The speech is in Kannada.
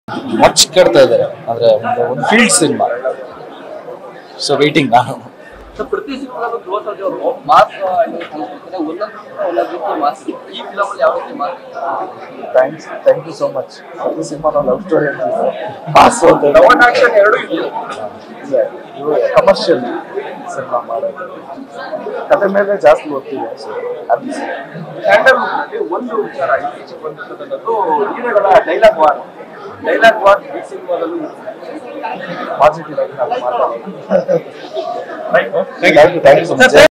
ಮಚ್ ಕೇಳ್ತಾ ಇದ್ದಾರೆ ಅಂದ್ರೆ ಒಂದು ಫೀಲ್ಡ್ ಸಿನಿಮಾ ಸೊ ವೇಟಿಂಗ್ ನಾನು ಸೊ ಪ್ರತಿ ಸಿನಿಮಾದಲ್ಲೂ ಧ್ರುವ ಸರ್ಜಾ ಅವರು ಮಾಸ್ ಕಾಣಿಸ್ಕೊಳ್ತಾರೆ ಒಂದೊಂದು ಒಂದೊಂದು ರೀತಿ ಮಾಸ್ ಈ ಫಿಲಮ್ ಅಲ್ಲಿ ಯಾವ ರೀತಿ mass thanks thank you so much ಪ್ರತಿ ಸಿನಿಮಾ ನಾವು ಲವ್ ಸ್ಟೋರಿ ಅಂತ ಮಾಸು ಅಂತ ಲವ್ ಅಂಡ್ ಆಕ್ಷನ್ ಎರಡು ಇದೆಯಾ ಕಮರ್ಷಿಯಲ್ ಸಿನಿಮಾ ಮಾಡೋದು ಕತೆ ಮೇಲೆ ಜಾಸ್ತಿ ಓದ್ತಿದೆ ಸೊ ಅದು ಸ್ಯಾಂಡಲ್ವುಡ್ ನಲ್ಲಿ ಒಂದು ವಿಚಾರ ಇತ್ತೀಚೆಗೆ ಬಂದಿರ್ತಕ್ಕಂಥದ್ದು ಹೀರೋಗಳ ಡೈಲಾಗ್ ವಾರ್ ಡೈಲಾಗ್ ವಾರ್ ಈ ಸಿನಿಮಾದಲ್ಲೂ ಪಾಸಿಟಿವ್ ಆಗಿ ನಾವು ಮಾತಾಡೋದು thank you thank you so much